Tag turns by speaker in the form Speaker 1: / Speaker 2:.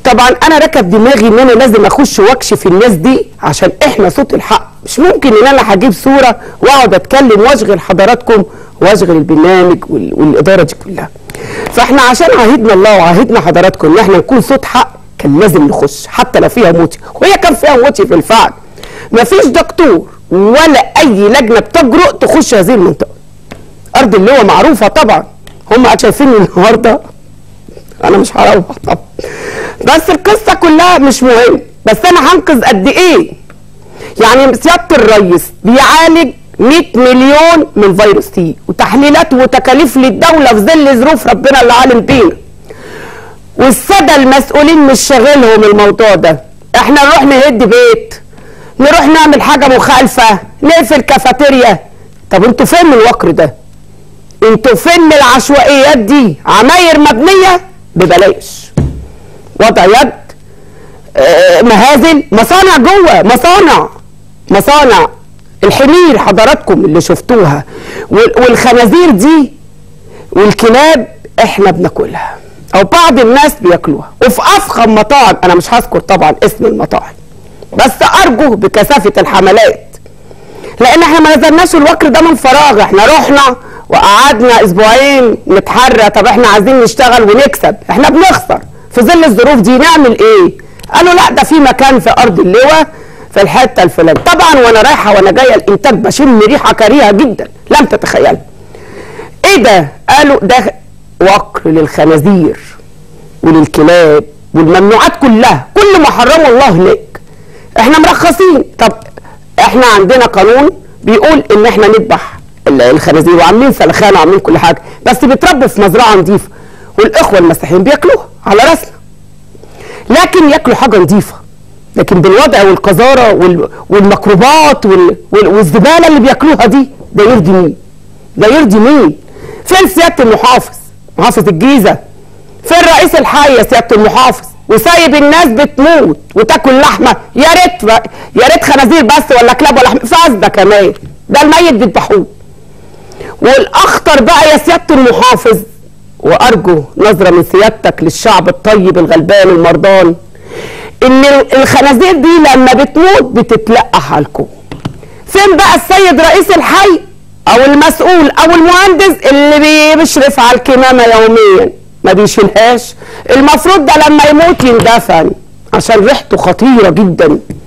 Speaker 1: طبعا انا ركب دماغي ان انا لازم اخش واكشف الناس دي عشان احنا صوت الحق مش ممكن ان انا هجيب صوره واقعد اتكلم واشغل حضراتكم واشغل البرنامج وال- والاداره دي كلها فاحنا عشان عهدنا الله وعهدنا حضراتكم ان احنا نكون صوت حق كان لازم نخش حتى لو فيها موتي وهي كان فيها موتي في الفعل مفيش دكتور ولا اي لجنه بتجرؤ تخش هذه المنطقه ارض اللواء معروفه طبعا هم شايفيني النهارده انا مش هروح طبعا بس القصه كلها مش مهم بس انا هنقذ قد ايه يعني سياده الرئيس بيعالج 100 مليون من فيروس تي وتحليلات وتكاليف للدوله في ظل ظروف ربنا اللي عالم بينا والساده المسؤولين مش شاغلهم الموضوع ده احنا نروح نهد بيت نروح نعمل حاجه مخالفه نقفل كافيتيريا طب انتوا فين من الوقر ده انتوا فين من العشوائيات دي عماير مبنيه ببلاش وضع يد آه، مهازل مصانع جوه مصانع مصانع الحمير حضراتكم اللي شفتوها وال- والخنازير دي والكلاب احنا بناكلها او بعض الناس بياكلوها وفي افخم مطاعم انا مش هذكر طبعا اسم المطاعم بس ارجو بكثافه الحملات لان احنا ما نزلناش الوكر ده من فراغ احنا رحنا وقعدنا اسبوعين نتحرى طب احنا عايزين نشتغل ونكسب احنا بنخسر في ظل الظروف دي نعمل ايه قالوا لا ده في مكان في ارض اللواء في الحته الفلانيه طبعا وانا رايحه وانا جايه الانتاج بشم ريحه كريهه جدا لم تتخيل ايه ده قالوا ده وقر للخنازير وللكلاب والممنوعات كلها كل ما حرمه الله هناك احنا مرخصين طب احنا عندنا قانون بيقول ان احنا نذبح ال- الخنازير وعاملين سلخانه وعاملين كل حاجه بس بيتربوا في مزرعه نظيفه والاخوه المسيحيين بياكلوها على راسنا لكن ياكلوا حاجه نظيفه لكن بالوضع والقذاره وال- والميكروبات وال- وال- والزباله اللي بياكلوها دي ده يرضي مين؟ ده يرضي مين؟ فين سياده المحافظ؟ محافظ الجيزه فين رئيس الحي يا سياده المحافظ؟ وسايب الناس بتموت وتاكل لحمه يا ريت يا ريت خنازير بس ولا كلاب ولا فاسده كمان ده الميت بيذبحوه والاخطر بقى يا سياده المحافظ وارجو نظره من سيادتك للشعب الطيب الغلبان المرضان ان الخنازير دي لما بتموت بتتلقح على الكون فين بقى السيد رئيس الحي او المسؤول او المهندس اللي بيشرف على الكمامه يوميا ما بيشيلهاش المفروض ده لما يموت يندفن عشان ريحته خطيره جدا